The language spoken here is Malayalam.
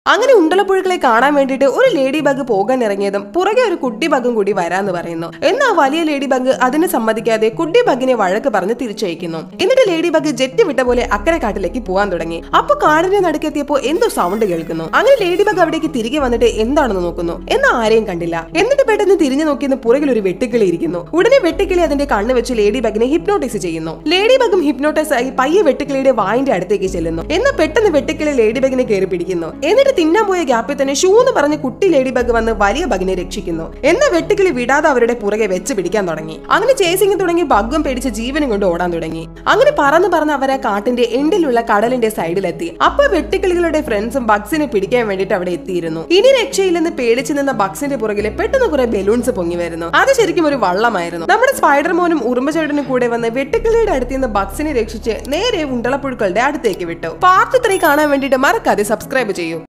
അങ്ങനെ ഉണ്ടളപ്പുഴുക്കളെ കാണാൻ വേണ്ടിയിട്ട് ഒരു ലേഡി ബഗ് പോകാൻ ഇറങ്ങിയതും പുറകെ ഒരു കുട്ടി ബഗും കൂടി വരാന്ന് പറയുന്നു എന്നാൽ വലിയ ലേഡി ബഗ് അതിന് സമ്മതിക്കാതെ കുട്ടി ബഗിനെ വഴക്ക് പറഞ്ഞ് തിരിച്ചയക്കുന്നു എന്നിട്ട് ലേഡി ബഗ് ജെറ്റ് വിട്ട പോലെ അക്കരെ കാട്ടിലേക്ക് പോകാൻ തുടങ്ങി അപ്പൊ കാടിന്റെ നടുക്കെത്തിയപ്പോ എന്തോ സൗണ്ട് കേൾക്കുന്നു അങ്ങനെ ലേഡി ബഗ് അവിടേക്ക് തിരികെ വന്നിട്ട് എന്താണെന്ന് നോക്കുന്നു എന്നാൽ ആരെയും കണ്ടില്ല എന്നിട്ട് പെട്ടെന്ന് തിരിഞ്ഞു നോക്കിയെന്ന് പുറകിൽ ഒരു വെട്ടുക്കിളി ഇരിക്കുന്നു ഉടനെ വെട്ടുക്കിളി അതിന്റെ കണ്ണ് വെച്ച് ലേഡി ബഗിനെ ഹിപ്നോട്ടൈസ് ചെയ്യുന്നു ലേഡി ബഗും ഹിപ്നോട്ടൈസ് ആയി പയ്യെ വെട്ടുക്കിളിയുടെ വായിന്റെ അടുത്തേക്ക് ചെല്ലുന്നു എന്നാൽ പെട്ടെന്ന് വെട്ടുക്കിളി ലേഡി ബഗിനെ കയറി പിടിക്കുന്നു എന്നിട്ട് തിന്നാൻ പോയ ഗ്യാപ്പിൽ തന്നെ ഷൂ എന്ന് പറഞ്ഞ് കുട്ടി ലേഡി ബഗ് വന്ന് വലിയ ബഗിനെ രക്ഷിക്കുന്നു എന്ന വെട്ടുക്കിളി വിടാതെ അവരുടെ പുറകെ വെച്ച് പിടിക്കാൻ തുടങ്ങി അങ്ങനെ ചേസിങ് തുടങ്ങി ബഗ്ഗും പേടിച്ച് ജീവനും കൊണ്ട് ഓടാൻ തുടങ്ങി അങ്ങനെ പറന്ന് പറന്ന് അവർ ആ കാട്ടിന്റെ എൻഡിലുള്ള കടലിന്റെ സൈഡിലെത്തി അപ്പൊ വെട്ടുക്കിളികളുടെ ഫ്രണ്ട്സും ബഗ്സിനെ പിടിക്കാൻ വേണ്ടിട്ട് അവിടെ എത്തിയിരുന്നു ഇനി രക്ഷയില്ലെന്ന് പേടിച്ചു നിന്ന ബഗ്സിന്റെ പുറകില് പെട്ടെന്ന് കുറെ ബലൂൺസ് പൊങ്ങി വരുന്നു അത് ശരിക്കും ഒരു വള്ളമായിരുന്നു നമ്മുടെ സ്പൈഡർ മോനും ഉറുമ്പചേട്ടനും കൂടെ വന്ന് വെട്ടുക്കിളിയുടെ അടുത്ത് നിന്ന് ബഗ്സിനെ രക്ഷിച്ച് നേരെ ഉണ്ടളപ്പുഴുക്കളുടെ അടുത്തേക്ക് വിട്ടു പാർട്ട് ത്രീ കാണാൻ വേണ്ടിയിട്ട് മറക്കാതെ സബ്സ്ക്രൈബ് ചെയ്യൂ